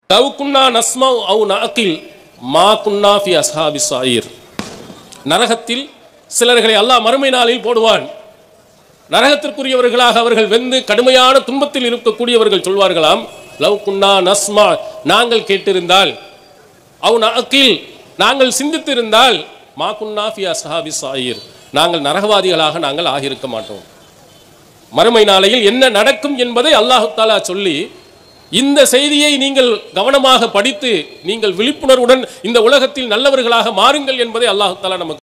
love குன்னா நஸ்மா அவு நஅகில் மா குன்னா ஃபி அஸ்ஹாபி சாயிர் நரகத்தில் சிலர்களை அல்லாஹ் மறுமை நாளில் போடுவான் நரகத்திற்குரியவர்களாக அவர்கள் வெந்து கடுமையான துன்பத்தில் இருக்கக்கூடியவர்கள் சொல்வார்களாம் லவ் குன்னா நஸ்மா நாங்கள் கேட்டிருந்தால் அவன் அக்கில் நாங்கள் சிந்தித்திருந்தால் மா குன்னா ஃபி அஸ்ஹாபி சாயிர் நாங்கள் நரகவாதிகளாக நாங்கள் ஆகியிருக்க மாட்டோம் மறுமை நாளையில் என்ன நடக்கும் என்பதை அல்லாஹு தாலா சொல்லி இந்த செய்தியை நீங்கள் கவனமாக படித்து நீங்கள் விழிப்புணர்வுடன் இந்த உலகத்தில் நல்லவர்களாக மாறுங்கள் என்பதை அல்லாஹு தாலா நமக்கு